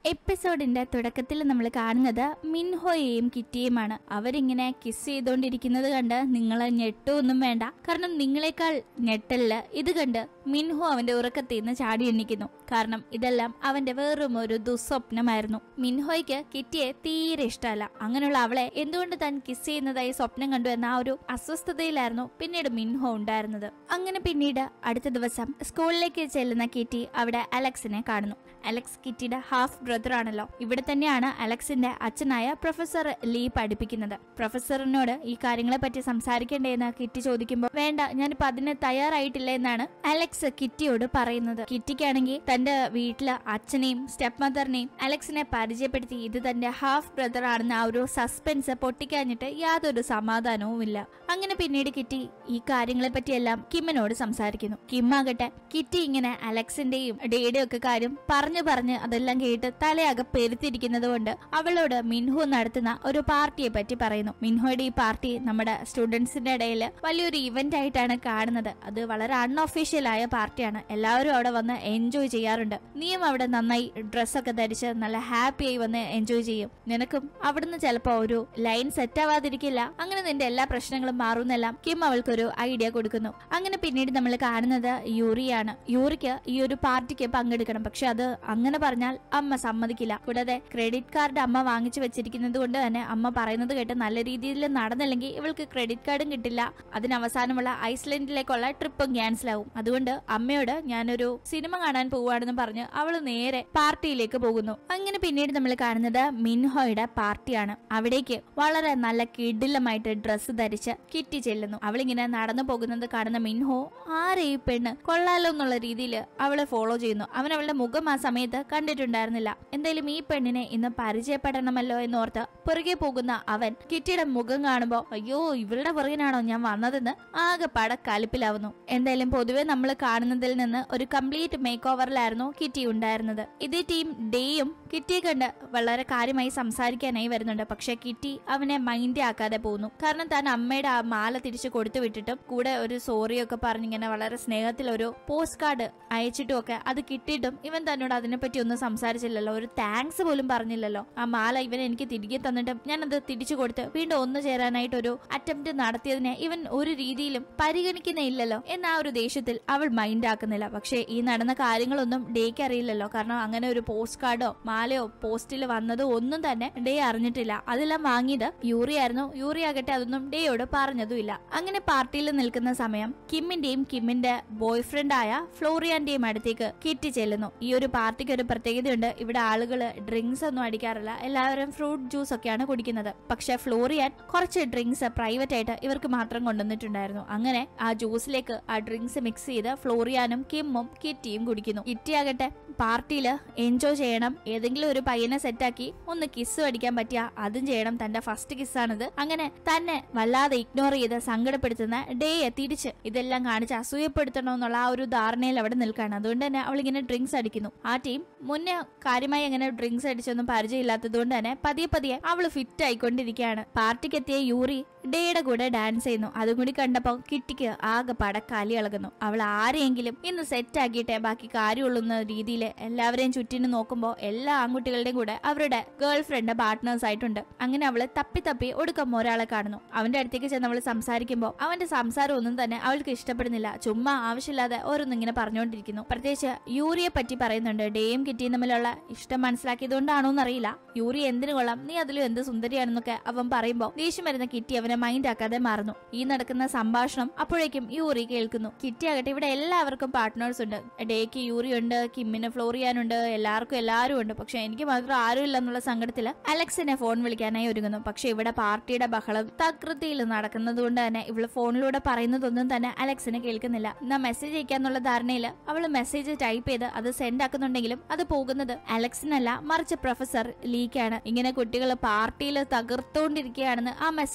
എപ്പിസോഡിന്റെ തുടക്കത്തിൽ നമ്മൾ കാണുന്നത് മിൻഹോയെയും കിറ്റിയുമാണ് അവരിങ്ങനെ കിസ് ചെയ്തുകൊണ്ടിരിക്കുന്നത് കണ്ട് നിങ്ങൾ ഞെട്ടൊന്നും വേണ്ട കാരണം നിങ്ങളെക്കാൾ ഞെട്ടല് ഇത് കണ്ട് മിൻഹോ അവന്റെ ഉറക്കത്തിൽ നിന്ന് ചാടി എണ്ണിക്കുന്നു കാരണം ഇതെല്ലാം അവന്റെ വെറും ഒരു ദുസ്വപ്നമായിരുന്നു മിൻഹോയ്ക്ക് കിറ്റിയെ തീരെ ഇഷ്ടമല്ല അങ്ങനെയുള്ള അവളെ എന്തുകൊണ്ട് താൻ കിസ് ചെയ്യുന്നതായി സ്വപ്നം കണ്ടു എന്ന ആ ഒരു അസ്വസ്ഥതയിലായിരുന്നു പിന്നീട് മിൻഹോ ഉണ്ടായിരുന്നത് അങ്ങനെ പിന്നീട് അടുത്ത ദിവസം സ്കൂളിലേക്ക് ചെല്ലുന്ന കിറ്റി അവിടെ അലക്സിനെ കാണുന്നു അലക്സ് കിറ്റിയുടെ ഹാഫ് ബ്രദർ ആണല്ലോ ഇവിടെ തന്നെയാണ് അലക്സിന്റെ അച്ഛനായ പ്രൊഫസർ ലീ പഠിപ്പിക്കുന്നത് പ്രൊഫസറിനോട് ഈ കാര്യങ്ങളെ പറ്റി സംസാരിക്കണ്ടേ എന്ന് കിറ്റി ചോദിക്കുമ്പോൾ വേണ്ട ഞാനിപ്പോ അതിന് തയ്യാറായിട്ടില്ല എന്നാണ് അലക്സ് കിറ്റിയോട് പറയുന്നത് കിറ്റിക്കാണെങ്കിൽ തന്റെ വീട്ടില് അച്ഛനെയും സ്റ്റെപ്പ് മദറിനെയും അലക്സിനെ പരിചയപ്പെടുത്തി ഇത് തന്റെ ഹാഫ് ബ്രദർ ആണെന്ന ആ ഒരു സസ്പെൻസ് പൊട്ടിക്കാഞ്ഞിട്ട് യാതൊരു സമാധാനവും ഇല്ല അങ്ങനെ പിന്നീട് കിറ്റി ഈ കാര്യങ്ങളെ പറ്റിയെല്ലാം കിമ്മിനോട് സംസാരിക്കുന്നു കിം ആകട്ടെ കിറ്റി ഇങ്ങനെ അലക്സിന്റെയും ഡേയുടെയും ഒക്കെ കാര്യം പറഞ്ഞു പറഞ്ഞ് അതെല്ലാം കേട്ട് തലയാകെ പെരുത്തിരിക്കുന്നത് കൊണ്ട് അവളോട് മിൻഹു നടത്തുന്ന ഒരു പാർട്ടിയെ പറ്റി പറയുന്നു മിൻഹോയുടെ ഈ പാർട്ടി നമ്മുടെ സ്റ്റുഡൻസിന്റെ ഇടയിൽ വലിയൊരു ഇവന്റ് ആയിട്ടാണ് കാണുന്നത് അത് വളരെ അൺഒഫീഷ്യൽ ആയ പാർട്ടിയാണ് എല്ലാവരും അവിടെ വന്ന് എൻജോയ് ചെയ്യാറുണ്ട് നീയും അവിടെ നന്നായി ഡ്രസ്സൊക്കെ ധരിച്ച് നല്ല ഹാപ്പി ആയി വന്ന് എൻജോയ് ചെയ്യും നിനക്കും അവിടുന്ന് ചിലപ്പോ ഒരു ലൈൻ സെറ്റ് ആവാതിരിക്കില്ല അങ്ങനെ നിന്റെ എല്ലാ പ്രശ്നങ്ങളും മാറുന്നെല്ലാം കിം അവൾക്കൊരു ഐഡിയ കൊടുക്കുന്നു അങ്ങനെ പിന്നീട് നമ്മൾ കാണുന്നത് യൂറിയാണ് യൂറിക്ക് ഈ ഒരു പാർട്ടിക്ക് പങ്കെടുക്കണം പക്ഷെ അത് അങ്ങനെ പറഞ്ഞാൽ അമ്മ സമ്മതിക്കില്ല കൂടാതെ ക്രെഡിറ്റ് കാർഡ് അമ്മ വാങ്ങിച്ചു വെച്ചിരിക്കുന്നത് കൊണ്ട് തന്നെ അമ്മ പറയുന്നത് കേട്ട് നല്ല രീതിയിൽ നടന്നില്ലെങ്കിൽ ഇവൾക്ക് ക്രെഡിറ്റ് കാർഡും കിട്ടില്ല അതിന് അവസാനമുള്ള ഐസ്ലൻഡിലേക്കുള്ള ട്രിപ്പും ക്യാൻസൽ ആവും അതുകൊണ്ട് അമ്മയോട് ഞാനൊരു സിനിമ കാണാൻ പോവാണെന്ന് പറഞ്ഞ് അവൾ നേരെ പാർട്ടിയിലേക്ക് പോകുന്നു അങ്ങനെ പിന്നീട് നമ്മൾ കാണുന്നത് മിൻഹോയുടെ പാർട്ടിയാണ് അവിടേക്ക് വളരെ നല്ല കിടിലമായിട്ട് ഡ്രസ്സ് ധരിച്ച് കിറ്റി ചെല്ലുന്നു അവളിങ്ങനെ നടന്നു പോകുന്നത് കാണുന്ന മിൻഹോ ആരെ ഈ പെണ്ണ് കൊള്ളാലോ എന്നുള്ള രീതിയിൽ അവളെ ഫോളോ ചെയ്യുന്നു അവൻ അവളുടെ മുഖം ആ സമയത്ത് കണ്ടിട്ടുണ്ടായിരുന്നില്ല എന്തായാലും ഈ പെണ്ണിനെ ഇന്ന് പരിചയപ്പെടണമല്ലോ എന്നോർത്ത് പുറകെ പോകുന്ന അവൻ കിറ്റിയുടെ മുഖം കാണുമ്പോ അയ്യോ ഇവളുടെ പുറകിനാണോ ഞാൻ വന്നതെന്ന് ആകെ പട കലിപ്പിലാവുന്നു എന്തായാലും പൊതുവെ നമ്മൾ കാണുന്നതിൽ നിന്ന് ഒരു കംപ്ലീറ്റ് മേക്ക് ഓവറിലായിരുന്നു കിറ്റി ഉണ്ടായിരുന്നത് ഇതേ ടീം ഡേയും കിറ്റിയെ കണ്ട് വളരെ കാര്യമായി സംസാരിക്കാനായി വരുന്നുണ്ട് പക്ഷെ കിറ്റി അവനെ മൈൻഡ് ആക്കാതെ പോകുന്നു കാരണം താൻ അമ്മയുടെ ആ മാല തിരിച്ചു കൊടുത്തു വിട്ടിട്ടും കൂടെ ഒരു സോറിയൊക്കെ പറഞ്ഞിങ്ങനെ വളരെ സ്നേഹത്തിൽ ഒരു പോസ്റ്റ് കാർഡ് അയച്ചിട്ടും ഒക്കെ അത് കിട്ടിയിട്ടും ഇവൻ തന്നോട് അതിനെപ്പറ്റി ഒന്നും സംസാരിച്ചില്ലല്ലോ ഒരു താങ്ക്സ് പോലും പറഞ്ഞില്ലല്ലോ ആ മാല ഇവൻ എനിക്ക് തിരികെ തന്നിട്ടും ഞാനത് തിരിച്ചു കൊടുത്ത് വീണ്ടും ഒന്നു ചേരാനായിട്ട് ഒരു അറ്റംപ്റ്റ് നടത്തിയതിനെ ഇവൻ ഒരു രീതിയിലും പരിഗണിക്കുന്നില്ലല്ലോ എന്ന ആ ഒരു ദേഷ്യത്തിൽ അവൾ മൈൻഡ് ആക്കുന്നില്ല പക്ഷേ ഈ നടന്ന കാര്യങ്ങളൊന്നും ഡേക്ക് അറിയില്ലല്ലോ കാരണം അങ്ങനെ ഒരു പോസ്റ്റ് കാർഡോ മാലയോ പോസ്റ്റിൽ വന്നതോ ഒന്നും തന്നെ ഡേ അറിഞ്ഞിട്ടില്ല അതെല്ലാം വാങ്ങിയത് യൂറി ആയിരുന്നു യൂറി ആകട്ടെ അതൊന്നും ഡേയോട് പറഞ്ഞതുമില്ല അങ്ങനെ പാർട്ടിയിൽ നിൽക്കുന്ന സമയം കിമ്മിന്റെയും കിമ്മിന്റെ ബോയ് ഫ്രണ്ടായ ഫ്ലോറിയാന്റെയും അടുത്തേക്ക് കിറ്റി ചെല്ലുന്നു ഈ ഒരു പാർട്ടിക്ക് ഒരു പ്രത്യേകതയുണ്ട് ഇവിടെ ആളുകൾ ഡ്രിങ്ക്സ് ഒന്നും അടിക്കാറില്ല എല്ലാവരും ഫ്രൂട്ട് ജ്യൂസ് ഒക്കെയാണ് കുടിക്കുന്നത് പക്ഷെ ഫ്ലോറിയാൻ കുറച്ച് ഡ്രിങ്ക്സ് പ്രൈവറ്റ് ആയിട്ട് ഇവർക്ക് മാത്രം കൊണ്ടുവന്നിട്ടുണ്ടായിരുന്നു അങ്ങനെ ആ ജ്യൂസിലേക്ക് ആ ഡ്രിങ്ക്സ് മിക്സ് ചെയ്ത് ഫ്ലോറിയാനും കിമ്മും കിറ്റിയും കുടിക്കുന്നു കിറ്റി ആകട്ടെ പാർട്ടിയിൽ എൻജോയ് ചെയ്യണം ഏതെങ്കിലും ഒരു പയ്യനെ സെറ്റാക്കി ഒന്ന് കിസ് അടിക്കാൻ പറ്റിയ അതും ചെയ്യണം തന്റെ ഫസ്റ്റ് കിസ്സാണിത് അങ്ങനെ തന്നെ വല്ലാതെ ഇഗ്നോർ ചെയ്ത് സങ്കടപ്പെടുത്തുന്ന ഡേയെ തിരിച്ച് ഇതെല്ലാം കാണിച്ച് അസൂയപ്പെടുത്തണമെന്നുള്ള ആ ഒരു ധാരണയിൽ അവിടെ നിൽക്കുകയാണ് അതുകൊണ്ട് തന്നെ അവൾ ഇങ്ങനെ ഡ്രിങ്ക്സ് അടിക്കുന്നു ആ ടീം മുന്നേ കാര്യമായി അങ്ങനെ ഡ്രിങ്ക്സ് അടിച്ചൊന്നും പരിചയമില്ലാത്തത് കൊണ്ട് തന്നെ പതിയെ പതിയെ അവള് ഫിറ്റ് ആയിക്കൊണ്ടിരിക്കുകയാണ് പാർട്ടിക്കെത്തിയ യൂറി ഡേയുടെ കൂടെ ഡാൻസ് ചെയ്യുന്നു അതും കൂടി കണ്ടപ്പോ കിട്ടിക്ക് ആകെ പടക്കാലി ഇളകുന്നു അവൾ ആരെയെങ്കിലും ഇന്ന് സെറ്റ് ആക്കിയിട്ടേ ബാക്കി കാര്യമുള്ളൂ എന്ന രീതിയിൽ എല്ലാവരെയും ചുറ്റിനും നോക്കുമ്പോൾ എല്ലാ ആൺകുട്ടികളുടെയും കൂടെ അവരുടെ ഗേൾ ഫ്രണ്ട് പാർട്ട്നേഴ്സ് ആയിട്ടുണ്ട് അങ്ങനെ അവള് തപ്പി തപ്പി ഒടുക്കം ഒരാളെ കാണുന്നു അവന്റെ അടുത്തേക്ക് ചെന്ന് അവള് സംസാരിക്കുമ്പോൾ അവന്റെ സംസാരം ഒന്നും തന്നെ അവൾക്ക് ഇഷ്ടപ്പെടുന്നില്ല ചുമ്മാ ആവശ്യമില്ലാതെ ഓരോന്നും ഇങ്ങനെ പറഞ്ഞുകൊണ്ടിരിക്കുന്നു പ്രത്യേകിച്ച് യൂറിയെ പറ്റി പറയുന്നുണ്ട് ഡേയും കിറ്റിയും തമ്മിലുള്ള ഇഷ്ടം മനസ്സിലാക്കിയതുകൊണ്ടാണോ എന്നറിയില്ല യൂറി എന്തിനു കൊള്ളാം നീ അതിലും എന്ത് സുന്ദരിയാണെന്നൊക്കെ അവൻ പറയുമ്പോൾ ദേഷ്യം വരുന്ന കിറ്റി അവനെ മൈൻഡ് ആക്കാതെ മാറുന്നു ഈ നടക്കുന്ന സംഭാഷണം അപ്പോഴേക്കും യൂറി കേൾക്കുന്നു കിറ്റി ആകട്ടെ ഇവിടെ എല്ലാവർക്കും പാർട്ട്നേഴ്സ് ഉണ്ട് ഡേക്ക് യൂറി ഉണ്ട് കിമ്മിന് ഫ്ലോറിയാനുണ്ട് എല്ലാവർക്കും എല്ലാവരും ഉണ്ട് പക്ഷെ എനിക്ക് മാത്രം ആരും ഇല്ല എന്നുള്ള സങ്കടത്തില് അലക്സിനെ ഫോൺ വിളിക്കാനായി ഒരുങ്ങുന്നു പക്ഷെ ഇവിടെ പാർട്ടിയുടെ ബഹളം തകൃതിയിൽ നടക്കുന്നത് കൊണ്ട് തന്നെ ഇവള് ഫോണിലൂടെ പറയുന്നതൊന്നും തന്നെ അലക്സിന് കേൾക്കുന്നില്ല എന്നാ മെസ്സേജ് അയക്കാന്നുള്ള ധാരണയിൽ അവള് മെസ്സേജ് ടൈപ്പ് ചെയ്ത് അത് സെൻഡ് ആക്കുന്നുണ്ടെങ്കിലും അത് പോകുന്നത് അലക്സിനല്ല മറിച്ച് പ്രൊഫസർ ലീക്കാണ് ഇങ്ങനെ കുട്ടികൾ പാർട്ടിയിൽ തകർത്തുകൊണ്ടിരിക്കുകയാണെന്ന് ആ മെസ്സേജിലൂടെ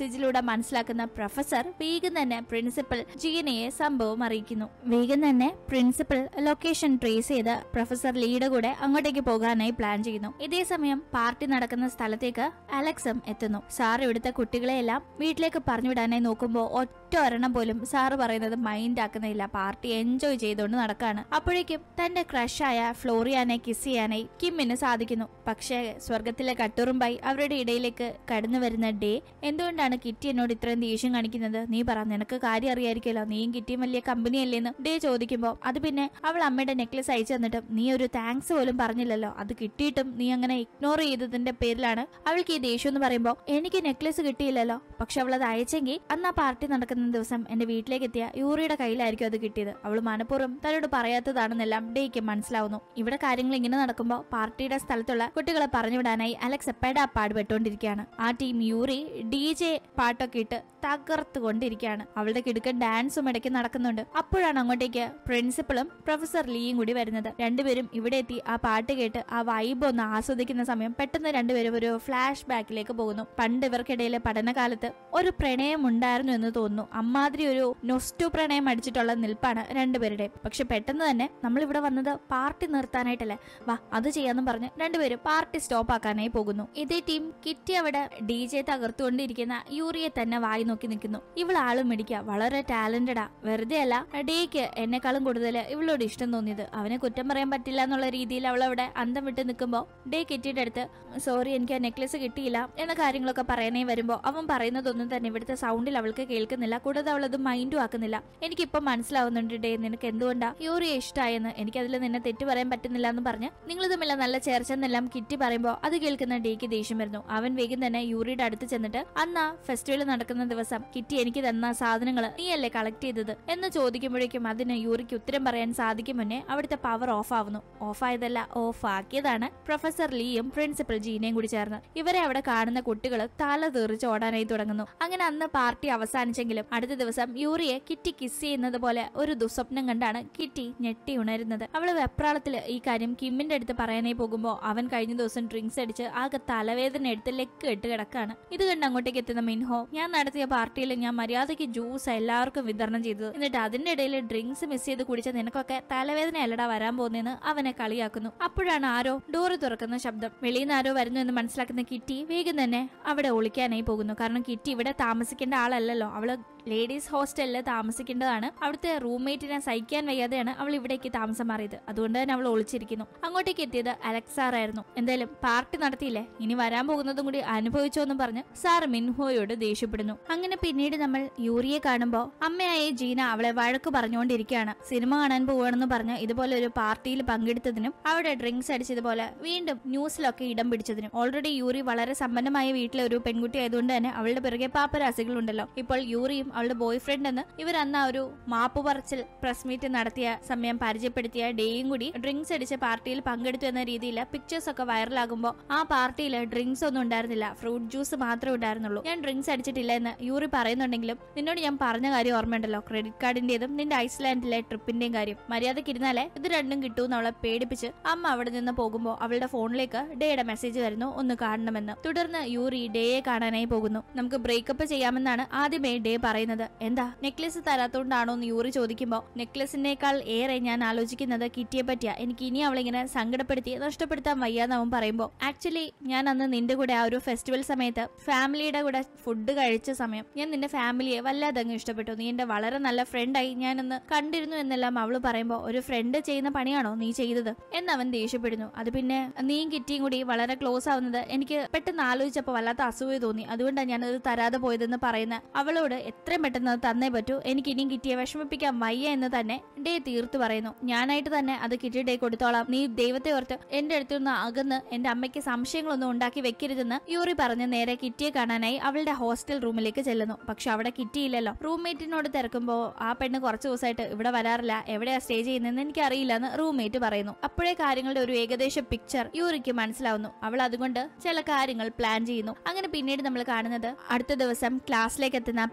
മനസ്സിലാക്കുന്ന പ്രൊഫസർ വേഗം തന്നെ പ്രിൻസിപ്പൽ ജീനയെ സംഭവം അറിയിക്കുന്നു വേഗം തന്നെ പ്രിൻസിപ്പൽ ലൊക്കേഷൻ ട്രേസ് ചെയ്ത് പ്രൊഫസർ ലീയുടെ കൂടെ അങ്ങോട്ടേക്ക് പോകാനായി പ്ലാൻ ചെയ്യുന്നു ഇതേ സമയം പാർട്ടി നടക്കുന്ന സ്ഥലത്തേക്ക് അലക്സും എത്തുന്നു സാർ ഇവിടുത്തെ കുട്ടികളെയെല്ലാം വീട്ടിലേക്ക് പറഞ്ഞുവിടാനായി നോക്കുമ്പോൾ ഒറ്റ ഒരെണ്ണം പോലും സാറ് പറയുന്നത് മൈൻഡ് ആക്കുന്നില്ല പാർട്ടി എൻജോയ് ചെയ്തുകൊണ്ട് നടക്കാണ് അപ്പോഴേക്കും തന്റെ ക്രഷായ ഫ്ലോറിയാനെ കിസ് ചെയ്യാനായി കിമ്മിന് സാധിക്കുന്നു പക്ഷേ സ്വർഗത്തിലെ കട്ടുറുമ്പായി അവരുടെ ഇടയിലേക്ക് കടന്നു വരുന്ന ഡേ എന്തുകൊണ്ടാണ് കിറ്റി എന്നോട് ഇത്രയും ദേഷ്യം കാണിക്കുന്നത് നീ പറ നിനക്ക് കാര്യം അറിയായിരിക്കുമല്ലോ നീയും കിറ്റിയും വലിയ കമ്പനി അല്ലേന്ന് ഡേ ചോദിക്കുമ്പോൾ അത് പിന്നെ അവൾ അമ്മയുടെ നെക്ലസ് അയച്ചു തന്നിട്ടും നീ ഒരു താങ്ക്സ് പോലും പറഞ്ഞില്ലല്ലോ അത് കിട്ടിയിട്ടും നീ അങ്ങനെ ഇഗ്നോർ ചെയ്തതിന്റെ പേരിലാണ് അവൾക്ക് ഈ ദേഷ്യം എന്ന് പറയുമ്പോൾ എനിക്ക് നെക്ലസ് കിട്ടിയില്ലല്ലോ പക്ഷെ അവൾ അത് അയച്ചെങ്കിൽ അന്ന് ആ പാർട്ടി നടക്കുന്ന ദിവസം എന്റെ വീട്ടിലേക്ക് എത്തിയ യൂറിയുടെ കയ്യിലായിരിക്കും അത് കിട്ടിയത് അവൾ മനഃപൂർവ്വം തന്നോട് പറയാത്തതാണെന്നെല്ലാം ഡേക്ക് മനസ്സിലാവുന്നു ഇവിടെ കാര്യങ്ങൾ ഇങ്ങനെ നടക്കുമ്പോൾ പാർട്ടിയുടെ സ്ഥലത്തുള്ള കുട്ടികളെ പറഞ്ഞുവിടാനായി അലക്സ് എപ്പേടാ പാടുപെട്ടുകൊണ്ടിരിക്കുകയാണ് ആ ടീം യൂറി ഡി ജെ പാട്ടൊക്കെ ഇട്ട് തകർത്തുകൊണ്ടിരിക്കുകയാണ് അവളുടെ കിടുക്കൻ ഡാൻസും ഇടയ്ക്ക് നടക്കുന്നുണ്ട് അപ്പോഴാണ് അങ്ങോട്ടേക്ക് പ്രിൻസിപ്പളും പ്രൊഫസർ ലീയും കൂടി വരുന്നത് രണ്ടുപേരും ഇവിടെ എത്തി ആ പാട്ട് കേട്ട് ആ വൈബ് ഒന്ന് ആസ്വദിക്കുന്ന സമയം പെട്ടെന്ന് രണ്ടുപേരും ഒരു ഫ്ലാഷ് ബാക്കിലേക്ക് പോകുന്നു പണ്ട് ഇവർക്കിടയിലെ പഠനകാലത്ത് ഒരു പ്രണയം ഉണ്ടായിരുന്നു എന്ന് തോന്നുന്നു അമ്മാതിരി ഒരു നൊസ്റ്റു പ്രണയം അടിച്ചിട്ടുള്ള നിൽപ്പാണ് രണ്ടുപേരുടെ പക്ഷെ പെട്ടെന്ന് തന്നെ നമ്മൾ ഇവിടെ വന്നത് പാർട്ടി നിർത്താനായിട്ടല്ലേ വാ അത് ചെയ്യാന്നും പറഞ്ഞ് രണ്ടുപേരും പാർട്ടി സ്റ്റോപ്പ് ആക്കാനായി പോകുന്നു ഇതേ ടീം കിറ്റി അവിടെ ഡി ജെ തകർത്തുകൊണ്ടിരിക്കുന്ന യൂറിയെ തന്നെ വായി നോക്കി നിൽക്കുന്നു ഇവൾ ആളും മിടിക്കുക വളരെ ടാലന്റഡാ വെറുതെ അല്ല ഡേക്ക് എന്നെക്കാളും കൂടുതൽ ഇവളോട് ഇഷ്ടം തോന്നിയത് അവനെ കുറ്റം പറയാൻ പറ്റില്ല എന്നുള്ള രീതിയിൽ അവൾ അവിടെ അന്തം വിട്ട് നിൽക്കുമ്പോൾ ഡേ കിറ്റിയുടെ അടുത്ത് സോറി എനിക്ക് ആ നെക്ലസ് കിട്ടിയില്ല എന്ന കാര്യങ്ങളൊക്കെ പറയാനേ വരുമ്പോൾ അവൻ പറയുന്നതൊന്നും തന്നെ ഇവിടുത്തെ സൗണ്ടിൽ അവൾക്ക് കേൾക്കുന്നില്ല കൂടാതെ അവൾ അത് മൈൻഡും ആക്കുന്നില്ല എനിക്കിപ്പം മനസ്സിലാവുന്നുണ്ട് ഡേ നിനക്ക് എന്തുകൊണ്ടാ യൂറിയെ ഇഷ്ടമായെന്ന് എനിക്കതിൽ നിന്നെ തെറ്റ് പറയാൻ പറ്റുന്നില്ല എന്ന് പറഞ്ഞ് നിങ്ങൾ തമ്മിൽ നല്ല ചേർച്ചെന്നെല്ലാം കിറ്റി പറയുമ്പോൾ അത് കേൾക്കുന്ന ഡേക്ക് ദേഷ്യം വരുന്നു അവൻ വേഗം തന്നെ യൂറിയുടെ അടുത്ത് ചെന്നിട്ട് അന്ന് ആ ഫെസ്റ്റിവൽ നടക്കുന്ന ദിവസം കിറ്റി എനിക്ക് തന്ന സാധനങ്ങൾ നീയല്ലേ കളക്ട് ചെയ്തത് എന്ന് ചോദിക്കുമ്പോഴേക്കും അതിന് യൂറിക്ക് ഉത്തരം പറയാൻ സാധിക്കും മുന്നേ അവിടുത്തെ പവർ ഓഫ് ആവുന്നു ഓഫ് ആയതല്ല ഓഫ് ആക്കിയതാണ് പ്രൊഫസർ ലീയും പ്രിൻസിപ്പൽ ജീനയും കൂടി ചേർന്ന് ഇവരെ അവിടെ കാണുന്ന കുട്ടികൾ തല തെറിച്ച് ഓടാനായി തുടങ്ങുന്നു അങ്ങനെ അന്ന് പാർട്ടി അവസാനിച്ചെങ്കിലും അടുത്ത ദിവസം യൂറിയെ കിറ്റി കിസ് ചെയ്യുന്നത് പോലെ ഒരു ദുസ്വപ്നം കണ്ടാണ് കിറ്റി ഞെട്ടി ഉണരുന്നത് അവള് വെപ്രാളത്തില് ഈ കാര്യം കിമ്മിന്റെ അടുത്ത് പറയാനായി പോകുമ്പോൾ അവൻ കഴിഞ്ഞ ദിവസം ഡ്രിങ്ക്സ് അടിച്ച് ആകെ തലവേദന എടുത്ത് ലെക്ക് ഇട്ട് കിടക്കാണ് ഇത് കണ്ട് അങ്ങോട്ടേക്ക് എത്തുന്ന മിൻഹോ ഞാൻ നടത്തിയ പാർട്ടിയിൽ ഞാൻ മര്യാദയ്ക്ക് ജ്യൂസ് എല്ലാവർക്കും വിതരണം ചെയ്തത് എന്നിട്ട് അതിന്റെ ഇടയിൽ ഡ്രിങ്ക്സ് മിസ് ചെയ്ത് കുടിച്ച നിനക്കൊക്കെ തലവേദന അല്ലടാ വരാൻ പോകുന്നതെന്ന് അവനെ കളിയാക്കുന്നു അപ്പോഴാണ് ആരോ ഡോറ് തുറക്കുന്ന ശബ്ദം വെളിയിൽ നിന്ന് ആരോ വരുന്നു എന്ന് മനസ്സിലാക്കുന്ന കിറ്റി വേഗം തന്നെ അവിടെ ഒളിക്കാനായി പോകുന്നു കാരണം കിറ്റി ഇവിടെ താമസിക്കേണ്ട ആളല്ലല്ലോ അവള് ലേഡീസ് ഹോസ്റ്റലിൽ താമസിക്കേണ്ടതാണ് അവിടുത്തെ റൂംമേറ്റിനെ സഹിക്കാൻ വയ്യാതെയാണ് അവൾ ഇവിടേക്ക് താമസം മാറിയത് അതുകൊണ്ട് തന്നെ അവൾ ഒളിച്ചിരിക്കുന്നു അങ്ങോട്ടേക്ക് എത്തിയത് അലക്സ് സാറായിരുന്നു എന്തായാലും പാർട്ടി നടത്തിയില്ലേ ഇനി വരാൻ പോകുന്നതും കൂടി അനുഭവിച്ചോ എന്നും പറഞ്ഞ് സാർ മിൻഹോയോട് ദേഷ്യപ്പെടുന്നു അങ്ങനെ പിന്നീട് നമ്മൾ യൂറിയെ കാണുമ്പോൾ അമ്മയായ ജീന അവളെ വഴക്ക് പറഞ്ഞുകൊണ്ടിരിക്കുകയാണ് സിനിമ കാണാൻ പോവുകയാണെന്ന് പറഞ്ഞ് ഇതുപോലെ ഒരു പാർട്ടിയിൽ പങ്കെടുത്തതിനും അവിടെ ഡ്രിങ്ക്സ് അടിച്ചതുപോലെ വീണ്ടും ന്യൂസിലൊക്കെ ഇടം പിടിച്ചതിനും ഓൾറെഡി യൂറി വളരെ സമ്പന്നമായ വീട്ടിലെ ഒരു പെൺകുട്ടി ആയതുകൊണ്ട് തന്നെ അവളുടെ പിറകെ പാപ്പരാസികളുണ്ടല്ലോ ഇപ്പോൾ യൂറിയും അവളുടെ ബോയ് ഫ്രണ്ട് എന്ന് ഇവർ അന്ന് ആ ഒരു മാപ്പ് പറച്ചിൽ പ്രസ് മീറ്റ് നടത്തിയ സമയം പരിചയപ്പെടുത്തിയ ഡേയും കൂടി ഡ്രിങ്ക്സ് അടിച്ച പാർട്ടിയിൽ പങ്കെടുത്തു എന്ന രീതിയിൽ പിക്ചേഴ്സ് ഒക്കെ വൈറലാകുമ്പോൾ ആ പാർട്ടിയിൽ ഡ്രിങ്ക്സ് ഒന്നും ഉണ്ടായിരുന്നില്ല ഫ്രൂട്ട് ജ്യൂസ് മാത്രമേ ഉണ്ടായിരുന്നുള്ളൂ ഞാൻ ഡ്രിങ്ക്സ് അടിച്ചിട്ടില്ല എന്ന് യൂറി പറയുന്നുണ്ടെങ്കിലും നിന്നോട് ഞാൻ പറഞ്ഞ കാര്യം ഓർമ്മയുണ്ടല്ലോ ക്രെഡിറ്റ് കാർഡിന്റേതും നിന്റെ ഐസ്ലാൻഡിലെ ട്രിപ്പിന്റെയും കാര്യം മര്യാദയ്ക്ക് ഇരുന്നാലേ ഇത് രണ്ടും കിട്ടൂന്ന് അവളെ പേടിപ്പിച്ച് അമ്മ അവിടെ നിന്ന് പോകുമ്പോൾ അവളുടെ ഫോണിലേക്ക് ഡേയുടെ മെസ്സേജ് വരുന്നു ഒന്ന് കാണണമെന്ന് തുടർന്ന് യൂറി ഡേയെ കാണാനായി പോകുന്നു നമുക്ക് ബ്രേക്കപ്പ് ചെയ്യാമെന്നാണ് ആദ്യമേ ഡേ പറയുന്നത് എന്താ നെക്ലസ് തരാത്തോണ്ടാണോ എന്ന് യൂറി ചോദിക്കുമ്പോൾ നെക്ലസിനേക്കാൾ ഏറെ ഞാൻ ആലോചിക്കുന്നത് കിറ്റിയെ പറ്റിയാ എനിക്ക് ഇനി അവളിങ്ങനെ സങ്കടപ്പെടുത്തി നഷ്ടപ്പെടുത്താൻ വയ്യാന്ന് അവൻ പറയുമ്പോൾ ആക്ച്വലി ഞാൻ അന്ന് നിന്റെ കൂടെ ആ ഒരു ഫെസ്റ്റിവൽ സമയത്ത് ഫാമിലിയുടെ കൂടെ ഫുഡ് കഴിച്ച സമയം ഞാൻ നിന്റെ ഫാമിലിയെ വല്ലാതെ അങ്ങ് ഇഷ്ടപ്പെട്ടു നീ എന്റെ വളരെ നല്ല ഫ്രണ്ടായി ഞാനൊന്ന് കണ്ടിരുന്നു എന്നെല്ലാം അവള് പറയുമ്പോൾ ഒരു ഫ്രണ്ട് ചെയ്യുന്ന പണിയാണോ നീ ചെയ്തത് എന്ന് അവൻ ദേഷ്യപ്പെടുന്നു അത് പിന്നെ നീയും കിറ്റിയും കൂടി വളരെ ക്ലോസ് ആവുന്നത് എനിക്ക് പെട്ടെന്ന് ആലോചിച്ചപ്പോൾ വല്ലാത്ത അസൂയ തോന്നി അതുകൊണ്ടാണ് ഞാനത് തരാതെ പോയതെന്ന് പറയുന്ന അവളോട് എത്രയും പെട്ടെന്ന് അത് തന്നേ പറ്റൂ എനിക്ക് ഇനിയും കിറ്റിയെ വിഷമിപ്പിക്കാൻ വയ്യ എന്ന് തന്നെ ഡേ തീർത്തു പറയുന്നു ഞാനായിട്ട് തന്നെ അത് കിറ്റി ഡേ കൊടുത്തോളാം നീ ദൈവത്തെ ഓർത്ത് എന്റെ അടുത്തു നിന്ന് അകന്ന് എന്റെ അമ്മയ്ക്ക് സംശയങ്ങളൊന്നും ഉണ്ടാക്കി വെക്കരുതെന്ന് യൂറി പറഞ്ഞ് നേരെ കിറ്റിയെ കാണാനായി അവളുടെ ഹോസ്റ്റൽ റൂമിലേക്ക് ചെല്ലുന്നു പക്ഷെ അവിടെ കിറ്റിയില്ലല്ലോ റൂംമേറ്റിനോട് തിരക്കുമ്പോ ആ പെണ്ണ് കുറച്ച് ദിവസമായിട്ട് ഇവിടെ വരാറില്ല എവിടെയാ സ്റ്റേ ചെയ്യുന്നതെന്ന് എനിക്ക് അറിയില്ല എന്ന് റൂംമേറ്റ് പറയുന്നു അപ്പോഴേ കാര്യങ്ങളുടെ ഒരു ഏകദേശ പിക്ചർ യൂറിക്ക് മനസ്സിലാവുന്നു അവൾ അതുകൊണ്ട് ചില കാര്യങ്ങൾ പ്ലാൻ ചെയ്യുന്നു അങ്ങനെ പിന്നീട് നമ്മൾ കാണുന്നത് അടുത്ത ദിവസം ക്ലാസ്സിലേക്ക് എത്തുന്ന പ്രൊഫസർ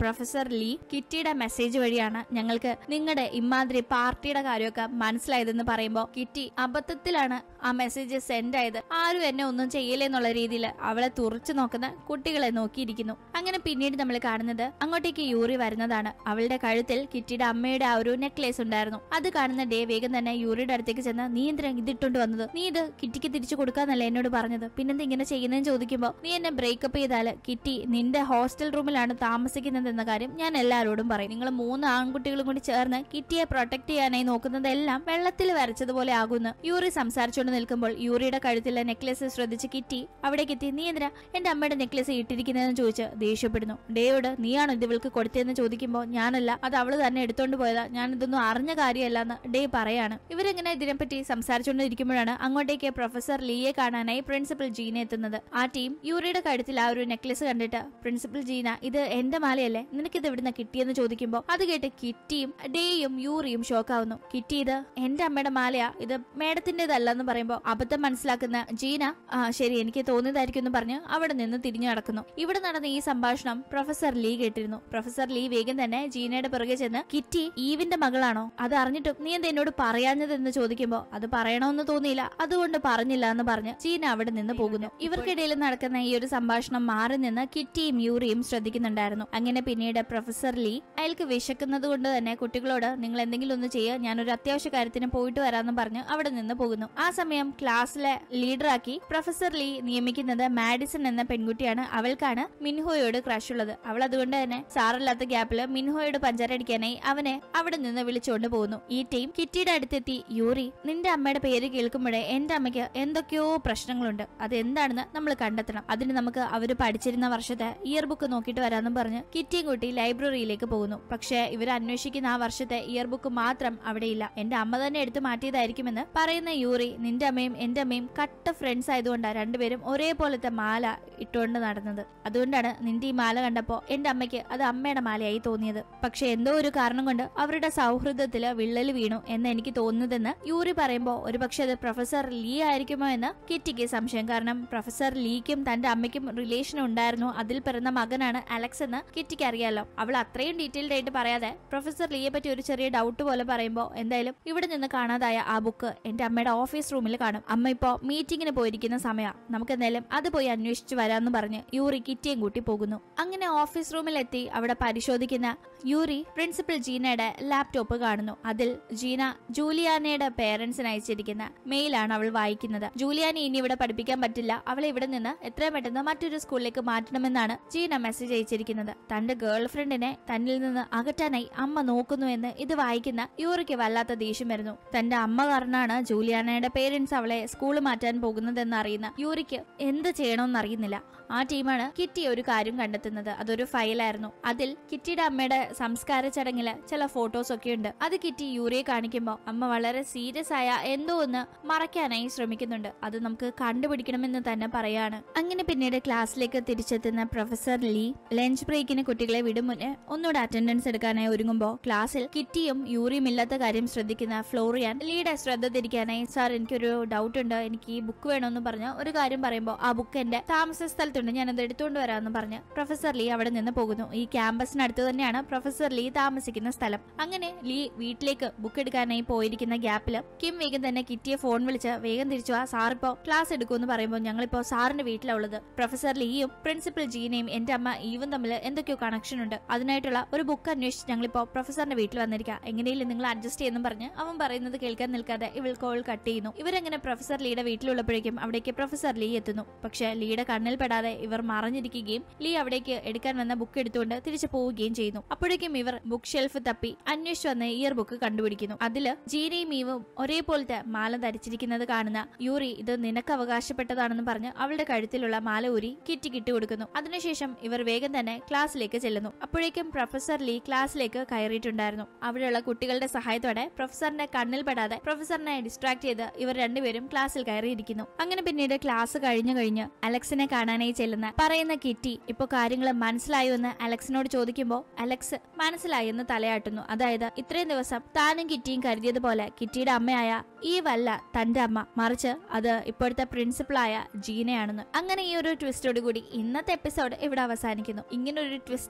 ലീ കിറ്റിയുടെ മെസ്സേജ് വഴിയാണ് ഞങ്ങൾക്ക് നിങ്ങളുടെ ഇമാതിരി പാർട്ടിയുടെ കാര്യമൊക്കെ മനസ്സിലായതെന്ന് പറയുമ്പോൾ കിറ്റി അബദ്ധത്തിലാണ് ആ മെസ്സേജ് സെൻഡ് ആയത് ആരും എന്നെ ഒന്നും ചെയ്യില്ലെന്നുള്ള രീതിയിൽ അവളെ തുറച്ചു നോക്കുന്ന കുട്ടികളെ നോക്കിയിരിക്കുന്നു അങ്ങനെ പിന്നീട് നമ്മൾ കാണുന്നത് അങ്ങോട്ടേക്ക് യൂറി വരുന്നതാണ് അവളുടെ കഴുത്തിൽ കിറ്റിയുടെ അമ്മയുടെ ആ ഒരു നെക്ലേസ് ഉണ്ടായിരുന്നു അത് കാണുന്ന ഡേ വേഗം തന്നെ യൂറിയുടെ അടുത്തേക്ക് ചെന്ന് നീ എന്തിനാ ഇതിട്ടുകൊണ്ട് വന്നത് നീ ഇത് കിറ്റിക്ക് തിരിച്ചു കൊടുക്കാന്നല്ലേ എന്നോട് പറഞ്ഞത് പിന്നെന്ത് ഇങ്ങനെ ചെയ്യുന്നതെന്ന് ചോദിക്കുമ്പോൾ നീ എന്നെ ബ്രേക്കപ്പ് ചെയ്താൽ കിറ്റി നിന്റെ ഹോസ്റ്റൽ റൂമിലാണ് താമസിക്കുന്നത് എന്ന കാര്യം ഞാൻ എല്ലാവരോടും പറയും നിങ്ങൾ മൂന്ന് ആൺകുട്ടികളും കൂടി ചേർന്ന് കിറ്റിയെ പ്രൊട്ടക്ട് ചെയ്യാനായി നോക്കുന്നതെല്ലാം വെള്ളത്തിൽ വരച്ചതുപോലെ ആകുന്നു യൂറി സംസാരിച്ചുകൊണ്ട് നിൽക്കുമ്പോൾ യൂറിയുടെ കഴുത്തിലെ നെക്ലേസ് ശ്രദ്ധിച്ച് കിറ്റി അവിടേക്ക് എത്തി നീ എന്തിനാ എന്റെ അമ്മയുടെ നെക്ലേസ് ഇട്ടിരിക്കുന്നതെന്ന് ചോദിച്ച് ദേഷ്യപ്പെടുന്നു ഡേയോട് നീയാണോ ഇത് ഇവൾക്ക് കൊടുത്തതെന്ന് ചോദിക്കുമ്പോൾ ഞാനല്ല അത് അവള് തന്നെ എടുത്തോണ്ട് പോയതാ ഞാൻ ഇതൊന്നും അറിഞ്ഞ കാര്യമല്ലെന്ന് ഡേ പറയാണ് ഇവരിങ്ങനെ ഇതിനെപ്പറ്റി സംസാരിച്ചുകൊണ്ടിരിക്കുമ്പോഴാണ് അങ്ങോട്ടേക്ക് പ്രൊഫസർ ലീയെ കാണാനായി പ്രിൻസിപ്പൽ ജീന എത്തുന്നത് ആ ടീം യൂറിയുടെ കഴുത്തിൽ ആ ഒരു നെക്ലേസ് കണ്ടിട്ട് പ്രിൻസിപ്പൽ ജീന ഇത് എന്റെ മാലയല്ലേ നിനക്കിത് എവിടുന്ന കിട്ടിയെന്ന് ചോദിക്കുമ്പോൾ അത് കേട്ട് കിറ്റിയും ഡേയും യൂറിയും ഷോക്കാവുന്നു കിറ്റി ഇത് എന്റെ അമ്മയുടെ മാലയാ ഇത് മേഡത്തിന്റേതല്ലെന്ന് പറയുമ്പോൾ അബദ്ധം മനസ്സിലാക്കുന്ന ജീന ആ ശരി എനിക്ക് തോന്നിയതായിരിക്കും എന്ന് പറഞ്ഞ് അവിടെ നിന്ന് തിരിഞ്ഞു നടക്കുന്നു ഇവിടെ നടന്ന ഈ സംഭാഷണം പ്രൊഫസർ ലീ കേട്ടിരുന്നു പ്രൊഫസർ ലീ വേഗം തന്നെ ജീനയുടെ പിറകെ ചെന്ന് കിറ്റി ഈവിന്റെ മകളാണോ അത് അറിഞ്ഞിട്ടും നീ എന്താ എന്നോട് പറയാഞ്ഞതെന്ന് ചോദിക്കുമ്പോൾ അത് പറയണമെന്ന് തോന്നിയില്ല അതുകൊണ്ട് പറഞ്ഞില്ല എന്ന് പറഞ്ഞ് ജീന അവിടെ നിന്ന് പോകുന്നു ഇവർക്കിടയിൽ നടക്കുന്ന ഈ ഒരു സംഭാഷണം മാറി നിന്ന് കിറ്റിയും യൂറിയും ശ്രദ്ധിക്കുന്നുണ്ടായിരുന്നു അങ്ങനെ പിന്നീട് പ്രൊഫസർ ലീ അയാൾക്ക് വിശക്കുന്നത് കൊണ്ട് തന്നെ കുട്ടികളോട് നിങ്ങൾ എന്തെങ്കിലും ഒന്ന് ചെയ്യുക ഞാനൊരു അത്യാവശ്യ കാര്യത്തിന് പോയിട്ട് വരാമെന്ന് പറഞ്ഞ് അവിടെ നിന്ന് പോകുന്നു ആ സമയം ക്ലാസ്സിലെ ലീഡറാക്കി പ്രൊഫസർ ലീ നിയമിക്കുന്നത് മാഡിസൺ എന്ന പെൺകുട്ടിയാണ് അവൾക്കാണ് മിൻഹോയോട് ക്രഷ് ഉള്ളത് അവൾ അതുകൊണ്ട് തന്നെ സാറില്ലാത്ത ഗ്യാപ്പില് മിൻഹോയോട് പഞ്ചാരടിക്കാനായി അവനെ അവിടെ നിന്ന് വിളിച്ചുകൊണ്ട് പോകുന്നു ഈ ടീം കിറ്റിയുടെ അടുത്തെത്തി യൂറി നിന്റെ അമ്മയുടെ പേര് കേൾക്കുമ്പോഴേ എന്റെ അമ്മയ്ക്ക് എന്തൊക്കെയോ പ്രശ്നങ്ങളുണ്ട് അത് എന്താണെന്ന് നമ്മൾ കണ്ടെത്തണം അതിന് നമുക്ക് അവര് പഠിച്ചിരുന്ന വർഷത്തെ ഇയർ ബുക്ക് നോക്കിയിട്ട് വരാമെന്നും പറഞ്ഞ് കിറ്റിയും കൂട്ടി ലൈബ്രറിയിലേക്ക് പോകുന്നു പക്ഷേ ഇവർ അന്വേഷിക്കുന്ന ആ വർഷത്തെ ഇയർ ബുക്ക് മാത്രം അവിടെയില്ല എന്റെ അമ്മ തന്നെ എടുത്തു മാറ്റിയതായിരിക്കുമെന്ന് പറയുന്ന യൂറി നിന്റെ അമ്മയും എന്റെ അമ്മയും കട്ട ഫ്രണ്ട്സ് ആയതുകൊണ്ടാണ് രണ്ടുപേരും ഒരേപോലത്തെ മാല ഇട്ടുകൊണ്ട് നടന്നത് അതുകൊണ്ടാണ് നിന്റെ ഈ മാല കണ്ടപ്പോ എന്റെ അമ്മയ്ക്ക് അത് അമ്മയുടെ മാലയായി തോന്നിയത് പക്ഷെ എന്തോ ഒരു കാരണം കൊണ്ട് അവരുടെ സൗഹൃദത്തില് വിള്ളൽ വീണു എന്ന് എനിക്ക് തോന്നുന്നതെന്ന് യൂറി പറയുമ്പോ ഒരുപക്ഷെ അത് പ്രൊഫസർ ലീ ആയിരിക്കുമോ എന്ന് കിറ്റിക്ക് സംശയം കാരണം പ്രൊഫസർ ലീക്കും തന്റെ അമ്മയ്ക്കും റിലേഷൻ ഉണ്ടായിരുന്നു അതിൽ പിറന്ന മകനാണ് അലക്സ് എന്ന് കിറ്റിക്ക് അറിയാലോ അവൾ അത്രയും ഡീറ്റെയിൽഡ് ആയിട്ട് പറയാതെ പ്രൊഫസർ ലീയെ പറ്റി ഒരു ചെറിയ ഡൗട്ട് പോലെ പറയുമ്പോൾ എന്തായാലും ഇവിടെ നിന്ന് കാണാതായ ആ ബുക്ക് എന്റെ അമ്മയുടെ ഓഫീസ് റൂമിൽ കാണും അമ്മ ഇപ്പോ മീറ്റിംഗിന് പോയിരിക്കുന്ന സമയമാണ് നമുക്ക് എന്തായാലും അത് പോയി അന്വേഷിച്ചു വരാമെന്ന് പറഞ്ഞ് യൂറി കിറ്റിയും കൂട്ടി പോകുന്നു അങ്ങനെ ഓഫീസ് റൂമിലെത്തി അവിടെ പരിശോധിക്കുന്ന യൂറി പ്രിൻസിപ്പൽ ജീനയുടെ ലാപ്ടോപ്പ് കാണുന്നു അതിൽ ജീന ജൂലിയാനയുടെ പേരൻസിന് അയച്ചിരിക്കുന്ന മെയിലാണ് അവൾ വായിക്കുന്നത് ജൂലിയാനെ ഇനി ഇവിടെ പഠിപ്പിക്കാൻ പറ്റില്ല അവളെ ഇവിടെ നിന്ന് എത്രയും പെട്ടെന്ന് മറ്റൊരു സ്കൂളിലേക്ക് മാറ്റണമെന്നാണ് ജീന മെസ്സേജ് അയച്ചിരിക്കുന്നത് തന്റെ ഗേൾ ഫ്രണ്ടിനെ തന്നിൽ നിന്ന് അകറ്റാനായി അമ്മ നോക്കുന്നു എന്ന് ഇത് വായിക്കുന്ന യൂറിക്ക് വല്ലാത്ത ദേഷ്യം വരുന്നു തന്റെ അമ്മ കാരണമാണ് ജൂലിയാനയുടെ പേരൻസ് അവളെ സ്കൂൾ മാറ്റാൻ പോകുന്നതെന്ന് അറിയുന്ന യൂറിക്ക് എന്ത് ചെയ്യണമെന്ന് അറിയുന്നില്ല ആ ടീമാണ് കിറ്റി ഒരു കാര്യം കണ്ടെത്തുന്നത് അതൊരു ഫയലായിരുന്നു അതിൽ കിറ്റിയുടെ അമ്മയുടെ സംസ്കാര ചടങ്ങില് ചില ഫോട്ടോസ് ഒക്കെ ഉണ്ട് അത് കിറ്റി യൂറിയെ കാണിക്കുമ്പോൾ അമ്മ വളരെ സീരിയസ് ആയ എന്തോ ഒന്ന് മറയ്ക്കാനായി ശ്രമിക്കുന്നുണ്ട് അത് നമുക്ക് കണ്ടുപിടിക്കണമെന്ന് തന്നെ പറയാണ് അങ്ങനെ പിന്നീട് ക്ലാസ്സിലേക്ക് തിരിച്ചെത്തുന്ന പ്രൊഫസർ ലീ ലഞ്ച് ബ്രേക്കിന് കുട്ടികളെ വിടും മുന്നേ ഒന്നുകൂടെ അറ്റൻഡൻസ് എടുക്കാനായി ഒരുങ്ങുമ്പോൾ ക്ലാസ്സിൽ കിറ്റിയും യൂറിയും ഇല്ലാത്ത കാര്യം ശ്രദ്ധിക്കുന്ന ഫ്ലോറിയാൻ ലീയുടെ ശ്രദ്ധ തിരിക്കാനായി സാർ എനിക്കൊരു ഡൗട്ട് ഉണ്ട് എനിക്ക് ഈ ബുക്ക് വേണമെന്ന് പറഞ്ഞ് ഒരു കാര്യം പറയുമ്പോൾ ആ ബുക്ക് എന്റെ താമസ സ്ഥലത്തുണ്ട് ഞാനത് എടുത്തുകൊണ്ട് വരാമെന്ന് പറഞ്ഞ് പ്രൊഫസർ ലീ അവിടെ നിന്ന് പോകുന്നു ഈ ക്യാമ്പസിനടുത്ത് തന്നെയാണ് പ്രൊഫസർ ലീ താമസിക്കുന്ന സ്ഥലം അങ്ങനെ ലീ വീട്ടിലേക്ക് ബുക്ക് എടുക്കാനായി പോയിരിക്കുന്ന ഗ്യാപ്പില് കിം വേഗം തന്നെ കിറ്റിയെ ഫോൺ വിളിച്ച് വേഗം തിരിച്ചു ആ സാർ ഇപ്പോ ക്ലാസ് എടുക്കുമെന്ന് പറയുമ്പോൾ ഞങ്ങളിപ്പോ സാറിന്റെ വീട്ടിലാണ് ഉള്ളത് പ്രൊഫസർ ലീയും പ്രിൻസിപ്പൽ ജീനയും എന്റെ അമ്മ ഈവും തമ്മിൽ എന്തൊക്കെയോ കണക്ഷൻ ഉണ്ട് അതിനായിട്ടുള്ള ഒരു ബുക്ക് അന്വേഷിച്ച് ഞങ്ങളിപ്പോ പ്രൊഫസറിന്റെ വീട്ടിൽ വന്നിരിക്കാം എങ്ങനെയും നിങ്ങൾ അഡ്ജസ്റ്റ് ചെയ്യുന്നു പറഞ്ഞ് അവൻ പറയുന്നത് കേൾക്കാൻ നിൽക്കാതെ ഇവൾ കോൾ കട്ട് ചെയ്യുന്നു ഇവരെങ്ങനെ പ്രൊഫസർ ലീയുടെ വീട്ടിലുള്ളപ്പോഴേക്കും അവിടേക്ക് പ്രൊഫസർ ലീ എത്തുന്നു പക്ഷെ ലീയുടെ കണ്ണിൽ പെടാതെ ഇവർ മറഞ്ഞിരിക്കുകയും ലീ അവിടേക്ക് എടുക്കാൻ വന്ന ബുക്ക് എടുത്തുകൊണ്ട് തിരിച്ചു പോവുകയും ചെയ്യുന്നു അപ്പോഴേക്കും ഇവർ ബുക്ക് ഷെൽഫ് തപ്പി അന്വേഷിച്ചു വന്ന ഇയർ ബുക്ക് കണ്ടുപിടിക്കുന്നു അതില് ജീനയും ഈവും ഒരേപോലത്തെ മാല ധരിച്ചിരിക്കുന്നത് കാണുന്ന യൂറി ഇത് നിനക്ക് അവകാശപ്പെട്ടതാണെന്ന് പറഞ്ഞ് അവളുടെ കഴുത്തിലുള്ള മാല ഊരി കിറ്റി കിട്ടി കൊടുക്കുന്നു അതിനുശേഷം ഇവർ വേഗം തന്നെ ക്ലാസ്സിലേക്ക് ചെല്ലുന്നു അപ്പോഴേക്കും പ്രൊഫസർ ലീ ക്ലാസ്സിലേക്ക് കയറിയിട്ടുണ്ടായിരുന്നു അവിടെയുള്ള കുട്ടികളുടെ സഹായത്തോടെ പ്രൊഫസറിന്റെ കണ്ണിൽ പെടാതെ പ്രൊഫസറിനെ ഡിസ്ട്രാക്ട് ചെയ്ത് ഇവർ രണ്ടുപേരും ക്ലാസ്സിൽ കയറിയിരിക്കുന്നു അങ്ങനെ പിന്നീട് ക്ലാസ് കഴിഞ്ഞു കഴിഞ്ഞ് അലക്സിനെ കാണാനായി ചെല്ലുന്ന പറയുന്ന കിറ്റി ഇപ്പൊ കാര്യങ്ങൾ മനസ്സിലായോ എന്ന് അലക്സിനോട് ചോദിക്കുമ്പോൾ അലക്സ് മനസ്സിലായി എന്ന് തലയാട്ടുന്നു അതായത് ഇത്രയും ദിവസം താനും കിറ്റിയും കരുതിയതുപോലെ കിറ്റിയുടെ അമ്മയായ ഈ വല്ല തന്റെ അമ്മ മറിച്ച് അത് ഇപ്പോഴത്തെ പ്രിൻസിപ്പളായ ജീനയാണെന്ന് അങ്ങനെ ഈ ഒരു ട്വിസ്റ്റോട് കൂടി ഇന്നത്തെ എപ്പിസോഡ് ഇവിടെ അവസാനിക്കുന്നു ഇങ്ങനെ ഒരു ട്വിസ്റ്റ്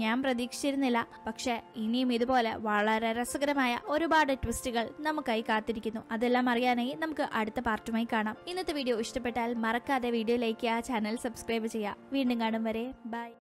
ഞാൻ പ്രതീക്ഷിച്ചിരുന്നില്ല പക്ഷെ ഇനിയും ഇതുപോലെ വളരെ രസകരമായ ഒരുപാട് ട്വിസ്റ്റുകൾ നമുക്കായി കാത്തിരിക്കുന്നു അതെല്ലാം അറിയാനായി നമുക്ക് അടുത്ത പാർട്ടുമായി കാണാം ഇന്നത്തെ വീഡിയോ ഇഷ്ടപ്പെട്ടാൽ മറക്കാതെ വീഡിയോ ലൈക്ക് ചെയ്യുക ചാനൽ സബ്സ്ക്രൈബ് ചെയ്യുക വീണ്ടും കാണും വരെ ബൈ